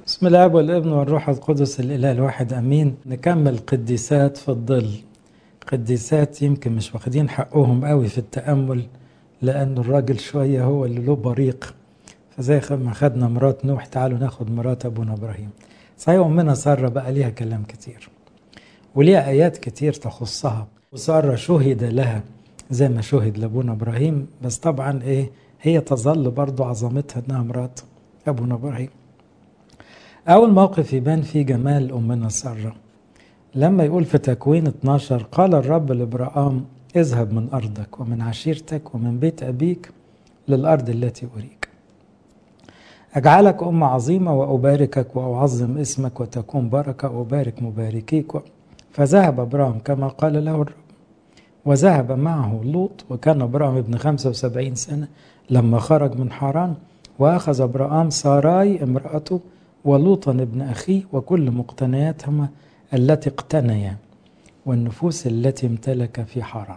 بسم الله والابن والروح القدس الاله الواحد امين نكمل قديسات في الظل قديسات يمكن مش واخدين حقهم قوي في التامل لان الراجل شويه هو اللي له بريق فزي ما خدنا مرات نوح تعالوا ناخد مرات ابونا ابراهيم صحيح امنا ساره بقى ليها كلام كتير وليها ايات كتير تخصها وساره شهد لها زي ما شهد لابونا ابراهيم بس طبعا ايه هي تظل برضو عظمتها انها مرات ابونا ابراهيم أول موقف يبان فيه جمال أمنا سارة لما يقول في تكوين 12 قال الرب لإبراهام اذهب من أرضك ومن عشيرتك ومن بيت أبيك للأرض التي أريك أجعلك أمة عظيمة وأباركك وأعظم اسمك وتكون بركة وأبارك مباركيك فذهب أبرام كما قال له الرب وذهب معه لوط وكان أبرام ابن 75 سنة لما خرج من حران وأخذ أبرام ساراي امرأته ولوطا ابن أخيه وكل مقتنياتهما التي اقتنيا والنفوس التي امتلك في حران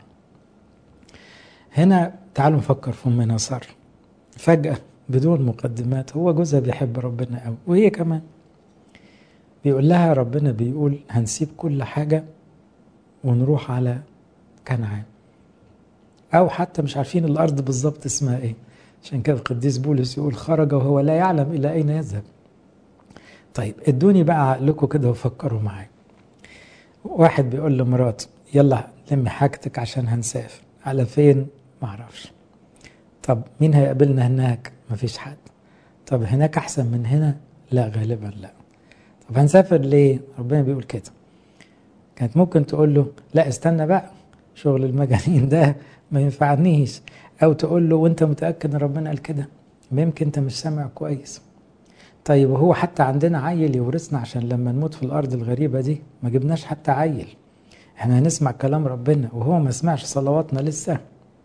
هنا تعالوا نفكر في أمنا سارة فجأة بدون مقدمات هو جوزها بيحب ربنا قوي وهي كمان بيقول لها ربنا بيقول هنسيب كل حاجة ونروح على كنعان أو حتى مش عارفين الأرض بالظبط اسمها إيه عشان كده القديس بولس يقول خرج وهو لا يعلم إلى أين يذهب طيب ادوني بقى عقلكم كده وفكروا معايا واحد بيقول لمراته يلا لمي حاجتك عشان هنسافر على فين معرفش طب مين هيقابلنا هناك مفيش حد طب هناك احسن من هنا لا غالبا لا طب هنسافر ليه ربنا بيقول كده كانت ممكن تقول له لا استنى بقى شغل المجانين ده ما ينفعنيش او تقول له وانت متاكد ان ربنا قال كده يمكن انت مش سامع كويس طيب وهو حتى عندنا عيل يورثنا عشان لما نموت في الارض الغريبه دي ما جبناش حتى عيل احنا هنسمع كلام ربنا وهو ما سمعش صلواتنا لسه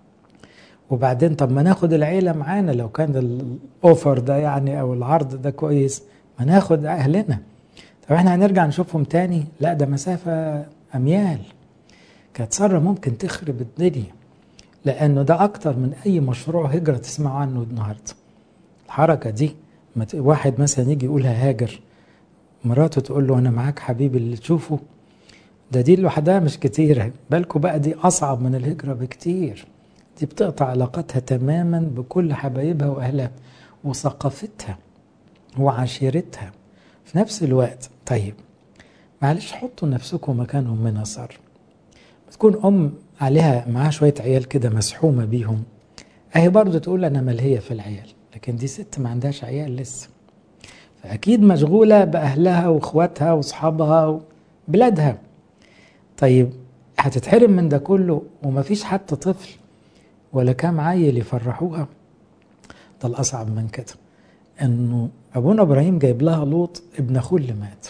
وبعدين طب ما ناخد العيله معانا لو كان الاوفر ده يعني او العرض ده كويس ما ناخد اهلنا طب احنا هنرجع نشوفهم تاني لا ده مسافه اميال كانت ساره ممكن تخرب الدنيا لانه ده اكتر من اي مشروع هجره تسمعوا عنه النهارده الحركه دي واحد مثلا يجي يقولها هاجر مراته تقول له انا معاك حبيبي اللي تشوفه ده دي لوحدها مش كتيره بالكوا بقى دي اصعب من الهجره بكتير دي بتقطع علاقتها تماما بكل حبايبها واهلها وثقافتها وعشيرتها في نفس الوقت طيب معلش حطوا نفسكم مكان امنا صار بتكون ام عليها معاها شويه عيال كده مسحومه بيهم اهي برضه تقول انا ملهيه في العيال لكن دي ست ما عندهاش عيال لسه فأكيد مشغولة بأهلها وإخواتها وأصحابها وبلادها طيب هتتحرم من ده كله ومفيش حتى طفل ولا كام عيل يفرحوها ده الأصعب من كده إنه أبونا إبراهيم جايب لها لوط ابن أخوه اللي مات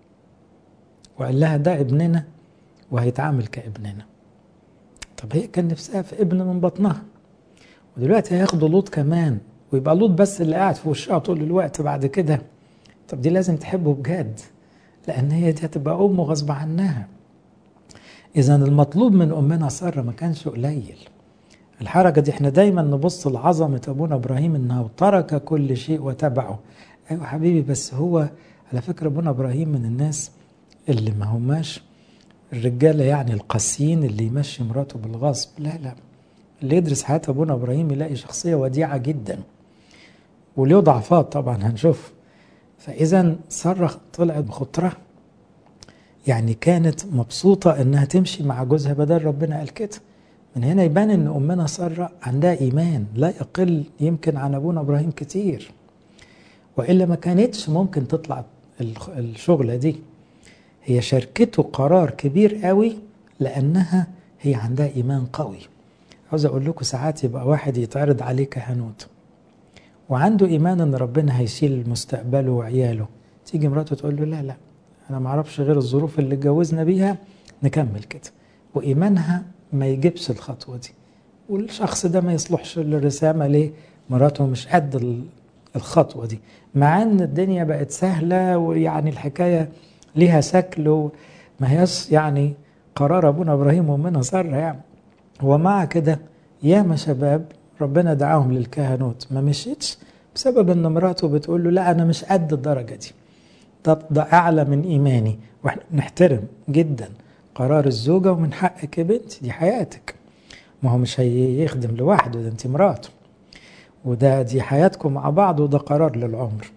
وقال لها ده ابننا وهيتعامل كابننا طب هي كان نفسها في ابن من بطنها ودلوقتي هياخدوا لوط كمان ويبقى لوط بس اللي قاعد في وشها طول الوقت بعد كده طب دي لازم تحبه بجد لان هي دي هتبقى امه غصب عنها اذا المطلوب من امنا ساره ما كانش قليل الحركه دي احنا دايما نبص لعظمه ابونا ابراهيم انه ترك كل شيء وتبعه ايوه حبيبي بس هو على فكره ابونا ابراهيم من الناس اللي ما هماش الرجاله يعني القاسيين اللي يمشي مراته بالغصب لا لا اللي يدرس حياه ابونا ابراهيم يلاقي شخصيه وديعه جدا وله ضعفات طبعا هنشوف فاذا ساره طلعت بخطره يعني كانت مبسوطه انها تمشي مع جوزها بدل ربنا قال كده من هنا يبان ان امنا ساره عندها ايمان لا يقل يمكن عن ابونا ابراهيم كتير والا ما كانتش ممكن تطلع الشغله دي هي شاركته قرار كبير قوي لانها هي عندها ايمان قوي عاوز اقول لكم ساعات يبقى واحد يتعرض عليه كهنوت وعنده ايمان ان ربنا هيشيل مستقبله وعياله تيجي مراته تقول له لا لا انا ما اعرفش غير الظروف اللي اتجوزنا بيها نكمل كده وايمانها ما يجيبش الخطوه دي والشخص ده ما يصلحش للرسامه ليه مراته مش قد الخطوه دي مع ان الدنيا بقت سهله ويعني الحكايه ليها شكل وما هياش يعني قرار ابونا ابراهيم وامنا ساره يعني ومع كده ياما شباب ربنا دعاهم للكهنوت ما مشيتش بسبب ان مراته بتقول له لا انا مش قد الدرجه دي ده, ده أعلى من إيماني وإحنا بنحترم جدا قرار الزوجة ومن حقك يا بنتي دي حياتك ما هو مش هيخدم لوحده ده أنت مراته وده دي حياتكم مع بعض وده قرار للعمر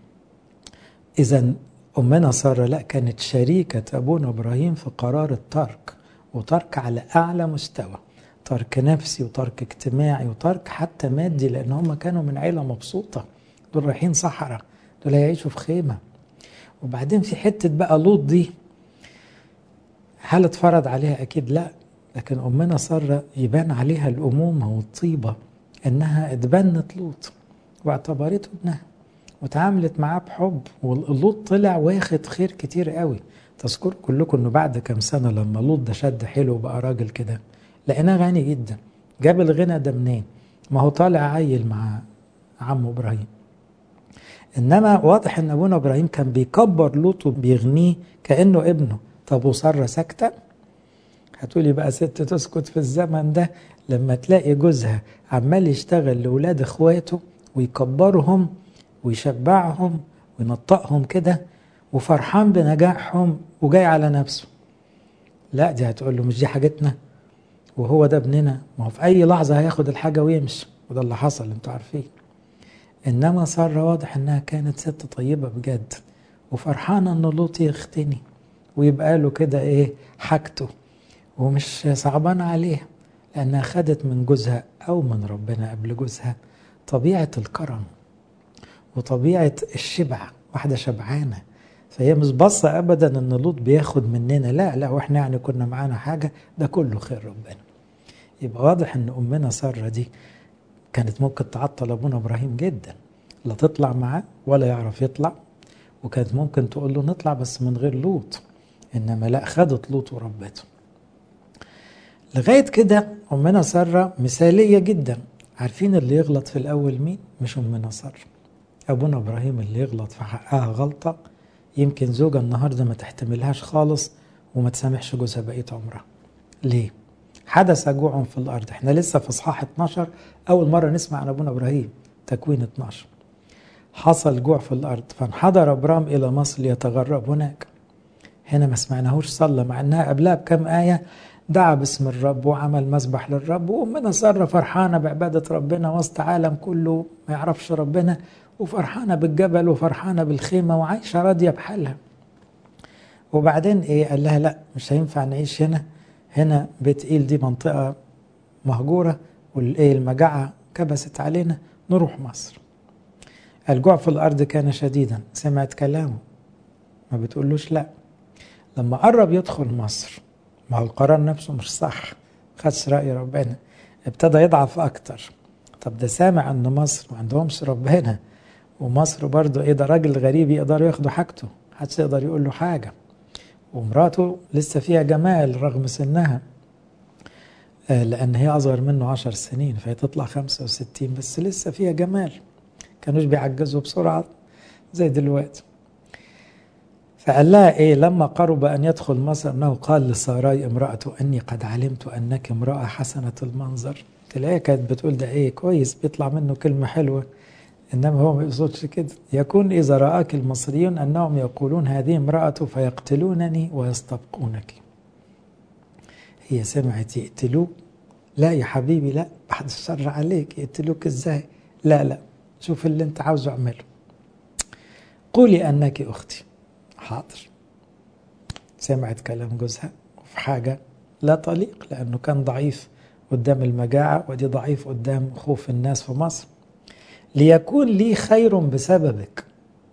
إذا أمنا سارة لا كانت شريكة أبونا إبراهيم في قرار الترك وترك على أعلى مستوى ترك نفسي وترك اجتماعي وترك حتى مادي لأن هم كانوا من عيلة مبسوطة دول رايحين صحراء دول هيعيشوا في خيمة وبعدين في حتة بقى لوط دي هل اتفرض عليها أكيد لا لكن أمنا سارة يبان عليها الأمومة والطيبة إنها اتبنت لوط واعتبرته ابنها وتعاملت معاه بحب واللوط طلع واخد خير كتير قوي تذكروا كلكم انه بعد كام سنه لما لوط ده شد حلو بقى راجل كده لقيناه غني جدا جاب الغنى ده منين؟ ما هو طالع عيل مع عمه ابراهيم انما واضح ان ابونا ابراهيم كان بيكبر لوط وبيغنيه كانه ابنه طب وساره ساكته هتقولي بقى ست تسكت في الزمن ده لما تلاقي جوزها عمال يشتغل لاولاد اخواته ويكبرهم ويشبعهم وينطقهم كده وفرحان بنجاحهم وجاي على نفسه لا دي هتقول له مش دي حاجتنا وهو ده ابننا ما هو في اي لحظه هياخد الحاجه ويمشي وده اللي حصل انتوا عارفين انما ساره واضح انها كانت ست طيبه بجد وفرحانه ان لوط يختني ويبقى له كده ايه حاجته ومش صعبان عليها لانها خدت من جوزها او من ربنا قبل جوزها طبيعه الكرم وطبيعه الشبع واحده شبعانه فهي مش باصه ابدا ان لوط بياخد مننا لا لا واحنا يعني كنا معانا حاجه ده كله خير ربنا يبقى واضح ان امنا ساره دي كانت ممكن تعطل ابونا ابراهيم جدا لا تطلع معاه ولا يعرف يطلع وكانت ممكن تقول له نطلع بس من غير لوط انما لا خدت لوط وربته لغايه كده امنا ساره مثاليه جدا عارفين اللي يغلط في الاول مين مش امنا ساره ابونا ابراهيم اللي يغلط في حقها غلطه يمكن زوجة النهاردة ما تحتملهاش خالص وما تسامحش جوزها بقية عمرها ليه؟ حدث جوع في الأرض احنا لسه في إصحاح 12 أول مرة نسمع عن أبونا إبراهيم تكوين 12 حصل جوع في الأرض فانحدر أبرام إلى مصر ليتغرب هناك هنا ما سمعناهوش صلى مع أنها قبلها بكم آية دعا باسم الرب وعمل مسبح للرب وأمنا سارة فرحانة بعبادة ربنا وسط عالم كله ما يعرفش ربنا وفرحانة بالجبل وفرحانة بالخيمة وعايشة راضية بحالها وبعدين ايه قال لها لا مش هينفع نعيش هنا هنا بيت ايل دي منطقة مهجورة والايه المجاعة كبست علينا نروح مصر الجوع في الأرض كان شديدا سمعت كلامه ما بتقولوش لا لما قرب يدخل مصر ما هو القرار نفسه مش صح خدش رأي ربنا ابتدى يضعف أكتر طب ده سامع ان مصر ما عندهمش ربنا ومصر برضه ايه ده راجل غريب يقدروا ياخدوا حاجته محدش يقدر يقول له حاجه ومراته لسه فيها جمال رغم سنها آه لان هي اصغر منه عشر سنين فهي تطلع خمسة وستين بس لسه فيها جمال كانوش بيعجزوا بسرعة زي دلوقتي فقال لها ايه لما قرب ان يدخل مصر انه قال لساراي امرأته اني قد علمت انك امرأة حسنة المنظر تلاقيها كانت بتقول ده ايه كويس بيطلع منه كلمة حلوة انما هو ما يقصدش كده يكون اذا رآك المصريون انهم يقولون هذه امرأته فيقتلونني ويستبقونك هي سمعت يقتلوك لا يا حبيبي لا بعد الشر عليك يقتلوك ازاي لا لا شوف اللي انت عاوزه اعمله قولي انك اختي حاضر سمعت كلام جوزها وفي حاجة لا طليق لأنه كان ضعيف قدام المجاعة ودي ضعيف قدام خوف الناس في مصر ليكون لي خير بسببك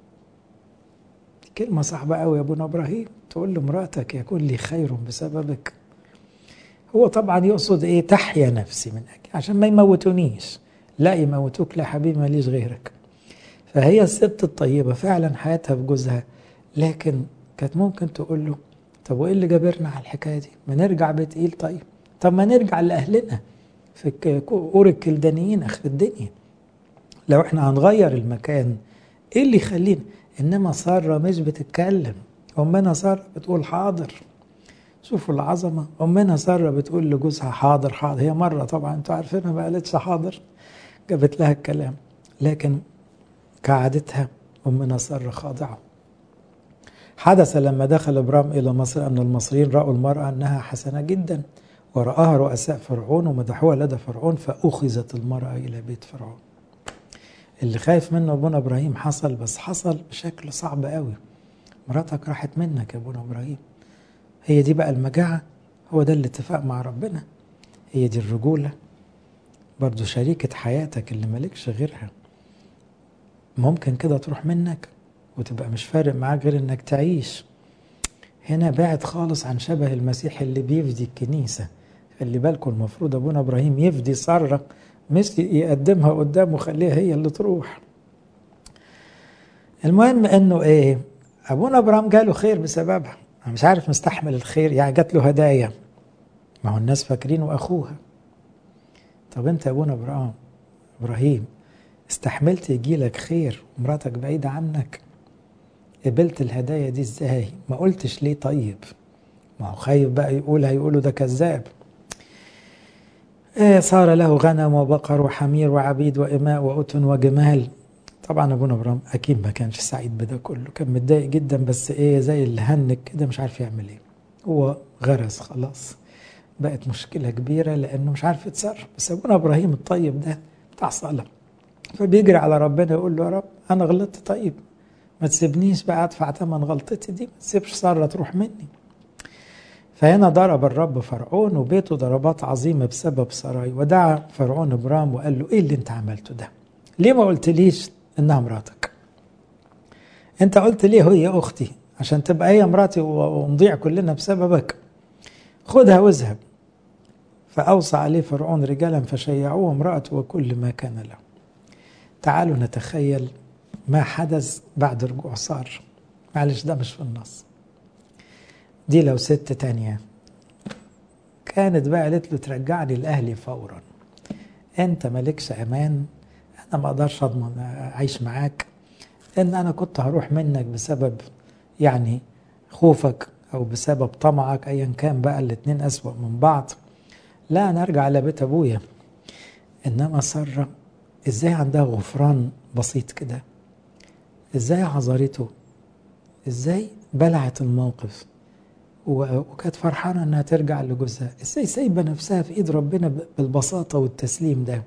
كلمة صعبة قوي يا ابونا ابراهيم تقول لمراتك يكون لي خير بسببك هو طبعا يقصد ايه تحيا نفسي من اجل عشان ما يموتونيش لا يموتوك لا حبيبي ماليش غيرك فهي الست الطيبة فعلا حياتها بجوزها لكن كانت ممكن تقول له طب وايه اللي جابرنا على الحكايه دي؟ ما نرجع بيت ايل طيب طب ما نرجع لاهلنا في قور الكلدانيين اخر الدنيا لو احنا هنغير المكان ايه اللي يخلينا انما ساره مش بتتكلم امنا ساره بتقول حاضر شوفوا العظمه امنا ساره بتقول لجوزها حاضر حاضر هي مره طبعا انتوا عارفينها ما قالتش حاضر جابت لها الكلام لكن كعادتها امنا ساره خاضعه حدث لما دخل ابرام الى مصر ان المصريين راوا المراه انها حسنه جدا ورآها رؤساء فرعون ومدحوها لدى فرعون فأخذت المرأة إلى بيت فرعون اللي خايف منه أبونا إبراهيم حصل بس حصل بشكل صعب قوي مراتك راحت منك يا أبونا إبراهيم هي دي بقى المجاعة هو ده الاتفاق مع ربنا هي دي الرجولة برضو شريكة حياتك اللي مالكش غيرها ممكن كده تروح منك وتبقى مش فارق معاك غير انك تعيش هنا بعد خالص عن شبه المسيح اللي بيفدي الكنيسة خلي بالكم المفروض ابونا ابراهيم يفدي سارة مش يقدمها قدامه خليها هي اللي تروح المهم انه ايه ابونا ابراهيم جاله خير بسببها انا مش عارف مستحمل الخير يعني جات له هدايا ما هو الناس فاكرينه اخوها طب انت يا ابونا ابراهيم ابراهيم استحملت يجي لك خير ومراتك بعيدة عنك قبلت الهدايا دي ازاي ما قلتش ليه طيب ما هو خايف بقى يقول هيقولوا ده كذاب إيه صار له غنم وبقر وحمير وعبيد وإماء وأتن وجمال طبعا ابونا ابراهيم اكيد ما كانش سعيد بده كله كان متضايق جدا بس ايه زي اللي هنك كده مش عارف يعمل ايه هو غرز خلاص بقت مشكلة كبيرة لأنه مش عارف يتصرف بس أبونا إبراهيم الطيب ده بتاع صلاة فبيجري على ربنا يقول له يا رب أنا غلطت طيب ما تسيبنيش بقى أدفع ثمن غلطتي دي ما تسيبش سارة تروح مني فهنا ضرب الرب فرعون وبيته ضربات عظيمة بسبب سراي ودعا فرعون إبرام وقال له إيه اللي أنت عملته ده ليه ما قلتليش إنها مراتك أنت قلت ليه هي أختي عشان تبقى هي مراتي ونضيع كلنا بسببك خذها واذهب فأوصى عليه فرعون رجالا فشيعوه امرأته وكل ما كان له تعالوا نتخيل ما حدث بعد رجوع صار معلش ده مش في النص دي لو ست تانية كانت بقى قالت له ترجعني لأهلي فورا انت مالكش امان انا ما اقدرش اضمن اعيش معاك لان انا كنت هروح منك بسبب يعني خوفك او بسبب طمعك ايا كان بقى الاتنين اسوأ من بعض لا انا ارجع لبيت ابويا انما ساره ازاي عندها غفران بسيط كده ازاي عذرته ازاي بلعت الموقف وكانت فرحانه انها ترجع لجوزها ازاي سايبه نفسها في ايد ربنا بالبساطه والتسليم ده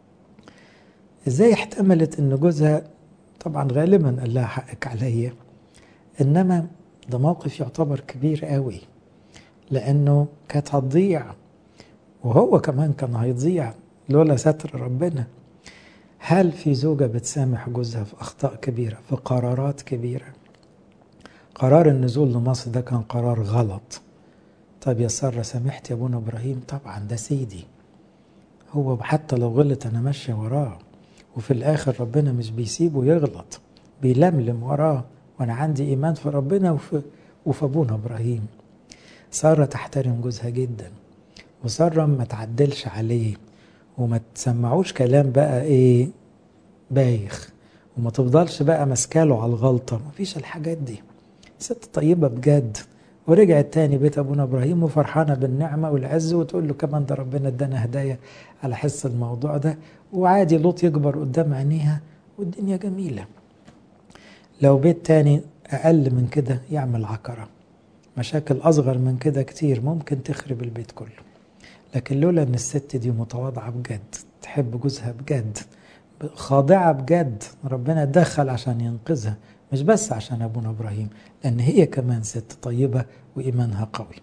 ازاي احتملت ان جوزها طبعا غالبا قال لها حقك عليا انما ده موقف يعتبر كبير قوي لانه كانت هتضيع وهو كمان كان هيضيع لولا ستر ربنا هل في زوجة بتسامح جوزها في أخطاء كبيرة في قرارات كبيرة قرار النزول لمصر ده كان قرار غلط طب يا سارة سامحت يا ابونا إبراهيم طبعا ده سيدي هو حتى لو غلط أنا ماشية وراه وفي الآخر ربنا مش بيسيبه يغلط بيلملم وراه وأنا عندي إيمان في ربنا وفي, وفي أبونا إبراهيم سارة تحترم جوزها جدا وسارة ما تعدلش عليه وما تسمعوش كلام بقى ايه بايخ وما تفضلش بقى ماسكاله على الغلطة مفيش الحاجات دي ست طيبة بجد ورجعت تاني بيت ابونا ابراهيم وفرحانة بالنعمة والعز وتقول له كمان ده ربنا ادانا هدايا على حس الموضوع ده وعادي لوط يكبر قدام عينيها والدنيا جميلة لو بيت تاني اقل من كده يعمل عكرة مشاكل اصغر من كده كتير ممكن تخرب البيت كله لكن لولا ان الست دي متواضعه بجد تحب جوزها بجد خاضعه بجد ربنا دخل عشان ينقذها مش بس عشان ابونا ابراهيم لان هي كمان ست طيبه وايمانها قوي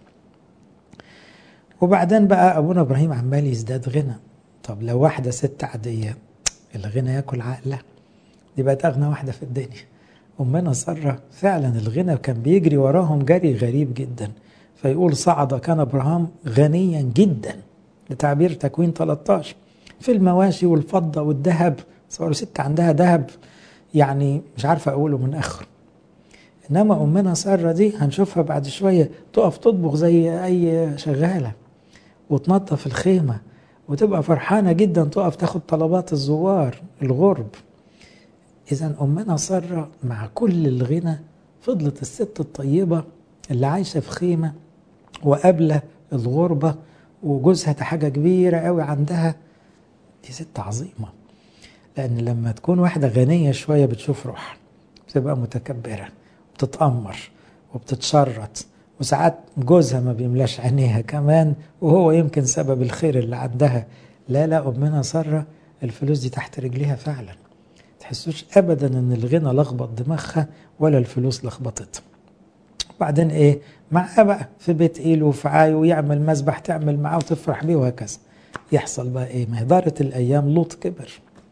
وبعدين بقى ابونا ابراهيم عمال يزداد غنى طب لو واحده ست عاديه الغنى ياكل عقلها دي بقت اغنى واحده في الدنيا امنا ساره فعلا الغنى كان بيجري وراهم جري غريب جدا فيقول صعد كان ابراهام غنيا جدا لتعبير تكوين 13 في المواشي والفضه والذهب صوروا ست عندها ذهب يعني مش عارفه اقوله من اخره انما امنا ساره دي هنشوفها بعد شويه تقف تطبخ زي اي شغاله وتنظف الخيمه وتبقى فرحانه جدا تقف تاخد طلبات الزوار الغرب اذا امنا ساره مع كل الغنى فضلت الست الطيبه اللي عايشه في خيمه وقابله الغربه وجوزها ده حاجه كبيره قوي عندها دي ست عظيمه لان لما تكون واحده غنيه شويه بتشوف روحها بتبقى متكبره بتتامر وبتتشرط وساعات جوزها ما بيملاش عينيها كمان وهو يمكن سبب الخير اللي عندها لا لا أمنا سارة الفلوس دي تحت رجليها فعلا تحسوش أبدا أن الغنى لخبط دماغها ولا الفلوس لخبطتها بعدين إيه معاه بقى في بيت إيله وفي عاي ويعمل مسبح تعمل معاه وتفرح بيه وهكذا يحصل بقى إيه ما دارت الأيام لوط كبر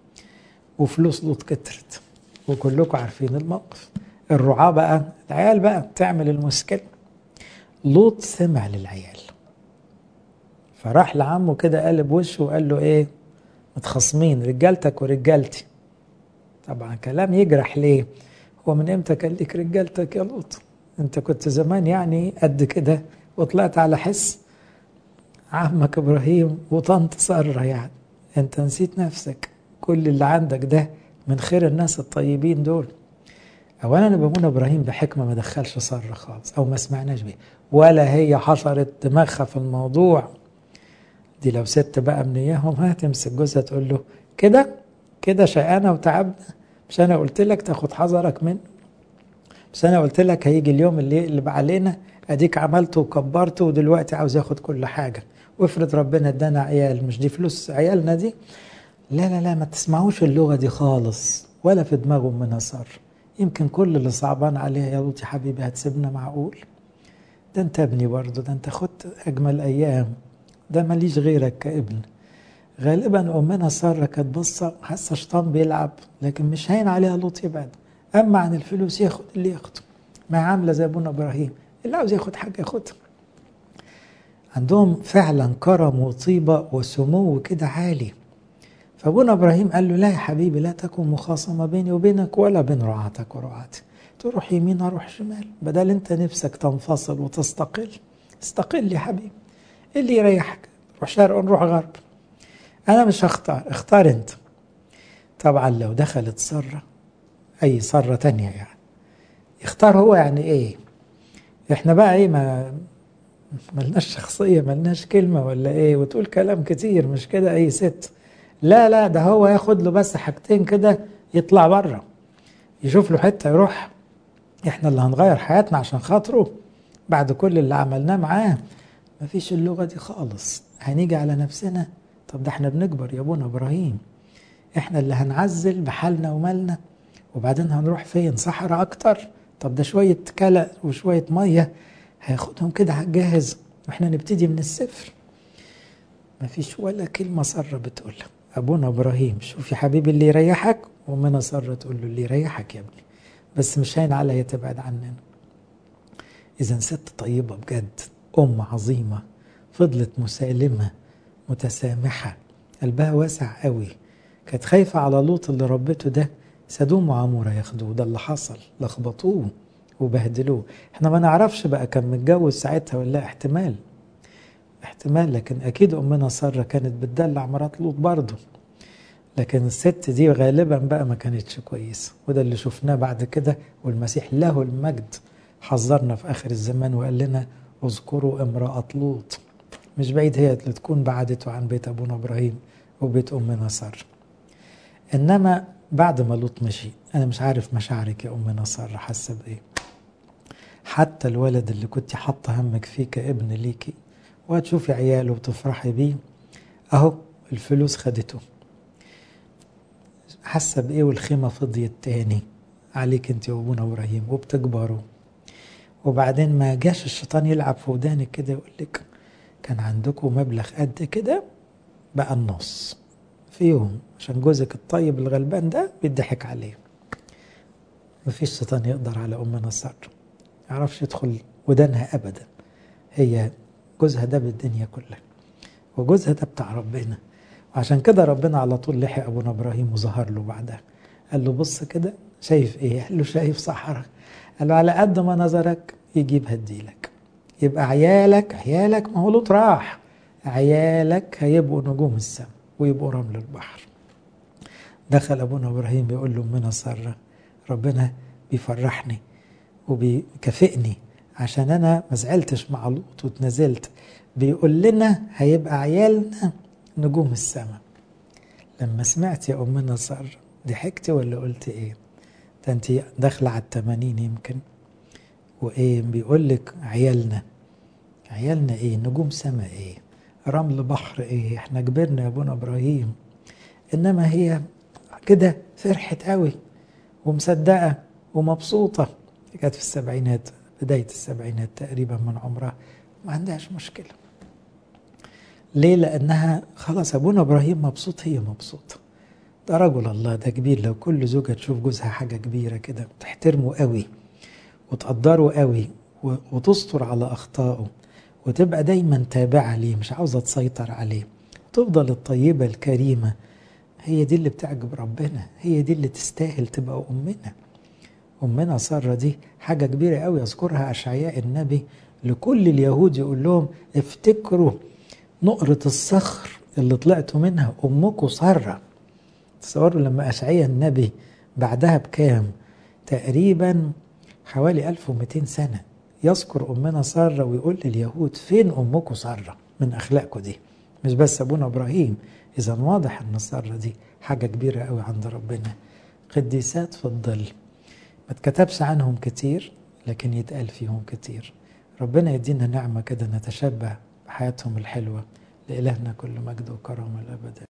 وفلوس لوط كترت وكلكم عارفين الموقف الرعاة بقى العيال بقى تعمل المشكلة لوط سمع للعيال فراح لعمه كده قلب وشه وقال له ايه متخاصمين رجالتك ورجالتي طبعا كلام يجرح ليه هو من امتى كان ليك رجالتك يا لوط انت كنت زمان يعني قد كده وطلعت على حس عمك ابراهيم وطنط ساره يعني انت نسيت نفسك كل اللي عندك ده من خير الناس الطيبين دول اولا ابونا ابراهيم بحكمه ما دخلش ساره خالص او ما سمعناش بيه ولا هي حشرت دماغها في الموضوع دي لو ست بقى من اياهم هتمسك جوزها تقول له كده كده شقانا وتعبنا مش انا قلت لك تاخد حذرك منه بس انا قلت لك هيجي اليوم اللي يقلب علينا اديك عملته وكبرته ودلوقتي عاوز ياخد كل حاجه وافرض ربنا ادانا عيال مش دي فلوس عيالنا دي لا لا لا ما تسمعوش اللغه دي خالص ولا في دماغهم من صار يمكن كل اللي صعبان عليها يا لوط يا حبيبي هتسيبنا معقول ده انت ابني برضه ده انت خدت اجمل ايام ده ماليش غيرك كابن غالبا امنا ساره كانت بصه حاسه شيطان بيلعب لكن مش هين عليها لوط يبعد اما عن الفلوس ياخد اللي ياخده ما عامله زي ابونا ابراهيم اللي عاوز ياخد حاجه ياخدها عندهم فعلا كرم وطيبه وسمو كده عالي فابونا ابراهيم قال له لا يا حبيبي لا تكن مخاصمه بيني وبينك ولا بين رعاتك ورعاتي تروح يمين اروح شمال بدل انت نفسك تنفصل وتستقل استقل يا حبيبي اللي يريحك روح شرق نروح غرب انا مش هختار اختار انت طبعا لو دخلت سره اي سره تانية يعني يختار هو يعني ايه احنا بقى ايه ما ملناش شخصية ملناش كلمة ولا ايه وتقول كلام كتير مش كده اي ست لا لا ده هو ياخد له بس حاجتين كده يطلع بره يشوف له حتة يروح احنا اللي هنغير حياتنا عشان خاطره بعد كل اللي عملناه معاه مفيش اللغة دي خالص هنيجي على نفسنا طب ده احنا بنكبر يا ابونا ابراهيم احنا اللي هنعزل بحالنا ومالنا وبعدين هنروح فين صحراء اكتر طب ده شوية كلى وشوية مية هياخدهم كده على الجاهز واحنا نبتدي من الصفر مفيش ولا كلمة سارة بتقولها أبونا إبراهيم شوف يا حبيبي اللي يريحك ومنا سارة تقول له اللي يريحك يا ابني بس مش هين عليا تبعد عننا إذا ست طيبة بجد أم عظيمة فضلت مسالمة متسامحة قلبها واسع قوي كانت خايفة على لوط اللي ربته ده سدوم وعمورة ياخدوه ده اللي حصل لخبطوه وبهدلوه احنا ما نعرفش بقى كان متجوز ساعتها ولا احتمال احتمال لكن اكيد امنا ساره كانت بتدلع مرات لوط برضه لكن الست دي غالبا بقى ما كانتش كويسه وده اللي شفناه بعد كده والمسيح له المجد حذرنا في اخر الزمان وقال لنا اذكروا امراه لوط مش بعيد هي اللي تكون بعدته عن بيت ابونا ابراهيم وبيت امنا ساره انما بعد ما لوط مشي انا مش عارف مشاعرك يا امنا ساره حاسه بايه حتى الولد اللي كنت حاطه همك فيه كابن ليكي وهتشوفي عياله وتفرحي بيه اهو الفلوس خدته حاسه بايه والخيمه فضيت تاني عليك انت وابونا ابراهيم وبتكبروا وبعدين ما جاش الشيطان يلعب في ودانك كده يقول لك كان عندكم مبلغ قد كده بقى النص في يوم عشان جوزك الطيب الغلبان ده بيضحك عليه مفيش شيطان يقدر على امنا ساره يعرفش يدخل ودانها ابدا هي جوزها ده بالدنيا كلها وجوزها ده بتاع ربنا وعشان كده ربنا على طول لحق ابونا ابراهيم وظهر له بعدها قال له بص كده شايف ايه قال له شايف صحراء قال له على قد ما نظرك يجيب هديلك يبقى عيالك عيالك ما هو لوط راح عيالك هيبقوا نجوم السماء ويبقوا رمل البحر دخل ابونا ابراهيم بيقول له امنا ساره ربنا بيفرحني وبيكافئني عشان انا ما زعلتش مع لوط واتنازلت بيقول لنا هيبقى عيالنا نجوم السماء لما سمعت يا امنا ساره ضحكتي ولا قلت ايه ده انت داخله على التمانين يمكن وايه بيقول لك عيالنا عيالنا ايه نجوم سما ايه رمل بحر ايه احنا كبرنا يا ابونا ابراهيم انما هي كده فرحت قوي ومصدقه ومبسوطه كانت في السبعينات بدايه السبعينات تقريبا من عمرها ما عندهاش مشكله ليه لانها خلاص ابونا ابراهيم مبسوط هي مبسوطه ده رجل الله ده كبير لو كل زوجة تشوف جوزها حاجة كبيرة كده تحترمه قوي وتقدره قوي وتستر على أخطائه وتبقى دايما تابعة ليه مش عاوزة تسيطر عليه تفضل الطيبة الكريمة هي دي اللي بتعجب ربنا هي دي اللي تستاهل تبقى أمنا أمنا سارة دي حاجة كبيرة قوي يذكرها أشعياء النبي لكل اليهود يقول لهم افتكروا نقرة الصخر اللي طلعتوا منها أمكم سارة تصوروا لما أشعياء النبي بعدها بكام تقريبا حوالي 1200 سنة يذكر أمنا سارة ويقول لليهود فين أمكم سارة من أخلاقكم دي مش بس أبونا إبراهيم إذا واضح أن سارة دي حاجة كبيرة قوي عند ربنا قديسات في الظل ما اتكتبش عنهم كتير لكن يتقال فيهم كتير ربنا يدينا نعمة كده نتشبع بحياتهم الحلوة لإلهنا كل مجد وكرامة الأبد